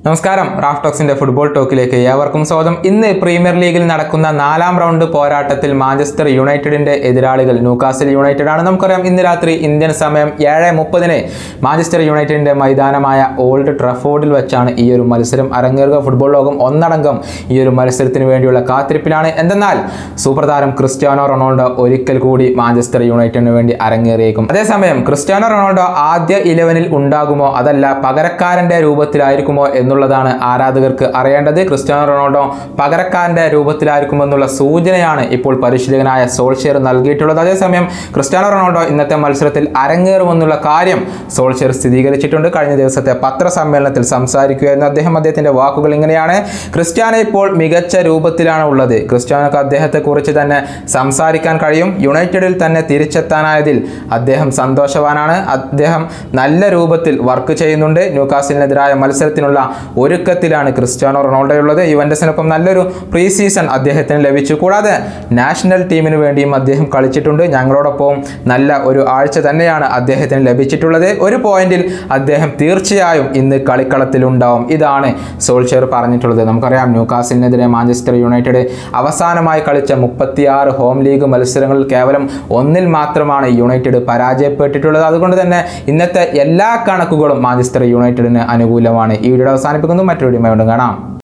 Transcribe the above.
നമസ്കാരം Raf ടോക്സിന്റെ football ടോക്കിലേക്ക് ഏവർക്കും സ്വാഗതം ഇന്ന് പ്രീമിയർ ലീഗിൽ നടക്കുന്ന നാലാം റൗണ്ട് പോരാട്ടത്തിൽ മാഞ്ചസ്റ്റർ യുണൈറ്റഡിന്റെ എതിരാളികൾ ന്യൂകാസിൽ യുണൈറ്റഡ് ആണ് നമുക്കറിയാം ഇന്ന് രാത്രി ഇന്ത്യൻ സമയം ഏഴ് മുപ്പതിന് മാഞ്ചസ്റ്റർ യുണൈറ്റഡിന്റെ മൈതാനമായ ഓൾഡ് ട്രഫോർഡിൽ വെച്ചാണ് ഈ ഒരു മത്സരം അരങ്ങേറുക ഫുട്ബോൾ ലോകം ഒന്നടങ്കം ഈ ഒരു മത്സരത്തിന് വേണ്ടിയുള്ള കാത്തിരിപ്പിലാണ് എന്തെന്നാൽ സൂപ്പർ താരം ക്രിസ്ത്യാനോ റൊണാൾഡോ ഒരിക്കൽ കൂടി മാഞ്ചസ്റ്റർ യുണൈറ്റഡിന് വേണ്ടി അരങ്ങേറിയേക്കും അതേസമയം ക്രിസ്ത്യാനോ റൊണാൾഡോ ആദ്യ ഇലവനിൽ ഉണ്ടാകുമോ അതല്ല പകരക്കാരന്റെ രൂപത്തിലായിരിക്കുമോ എന്നുള്ളതാണ് ആരാധകർക്ക് അറിയേണ്ടത് ക്രിസ്ത്യാനോ റൊണാൾഡോ പകരക്കാരന്റെ രൂപത്തിലായിരിക്കുമെന്നുള്ള സൂചനയാണ് ഇപ്പോൾ പരിശീലകനായ സോൾഷ്യർ നൽകിയിട്ടുള്ളത് അതേസമയം ക്രിസ്ത്യാനോ റൊണാൾഡോ ഇന്നത്തെ മത്സരത്തിൽ അരങ്ങേറുമെന്നുള്ള കാര്യം സോൾഷ്യർ സ്ഥിരീകരിച്ചിട്ടുണ്ട് കഴിഞ്ഞ ദിവസത്തെ പത്രസമ്മേളനത്തിൽ സംസാരിക്കുകയായിരുന്നു അദ്ദേഹം അദ്ദേഹത്തിന്റെ വാക്കുകൾ ഇങ്ങനെയാണ് ക്രിസ്ത്യാനോ ഇപ്പോൾ മികച്ച രൂപത്തിലാണ് ഉള്ളത് ക്രിസ്ത്യാനോക്ക് അദ്ദേഹത്തെക്കുറിച്ച് തന്നെ സംസാരിക്കാൻ കഴിയും യുണൈറ്റഡിൽ തന്നെ തിരിച്ചെത്താനായതിൽ അദ്ദേഹം സന്തോഷവാനാണ് അദ്ദേഹം നല്ല രൂപത്തിൽ വർക്ക് ചെയ്യുന്നുണ്ട് ന്യൂകാസിലിനെതിരായ മത്സരത്തിനുള്ള ഒരുക്കത്തിലാണ് ക്രിസ്ത്യാനോ റൊണാൾഡോ ഉള്ളത് യുവൻഡസിനൊപ്പം നല്ലൊരു പ്രീ സീസൺ അദ്ദേഹത്തിന് ലഭിച്ചു കൂടാതെ നാഷണൽ ടീമിന് വേണ്ടിയും അദ്ദേഹം കളിച്ചിട്ടുണ്ട് ഞങ്ങളോടൊപ്പം നല്ല ഒരു ആഴ്ച തന്നെയാണ് അദ്ദേഹത്തിന് ലഭിച്ചിട്ടുള്ളത് ഒരു പോയിന്റിൽ അദ്ദേഹം തീർച്ചയായും ഇന്ന് കളിക്കളത്തിലുണ്ടാവും ഇതാണ് സോൾഷെയർ പറഞ്ഞിട്ടുള്ളത് നമുക്കറിയാം ന്യൂകാസിലിനെതിരെ മാഞ്ചസ്റ്റർ യുണൈറ്റഡ് അവസാനമായി കളിച്ച മുപ്പത്തിയാറ് ഹോം ലീഗ് മത്സരങ്ങളിൽ കേവലം ഒന്നിൽ മാത്രമാണ് യുണൈറ്റഡ് പരാജയപ്പെട്ടിട്ടുള്ളത് അതുകൊണ്ട് തന്നെ ഇന്നത്തെ എല്ലാ കണക്കുകളും മാഞ്ചസ്റ്റർ യുണൈറ്റഡിന് അനുകൂലമാണ് ഈ വീഡിയോ അവസാനിപ്പിക്കുന്നു മറ്റൊരു വീഡിയോ വീണ്ടും കാണാം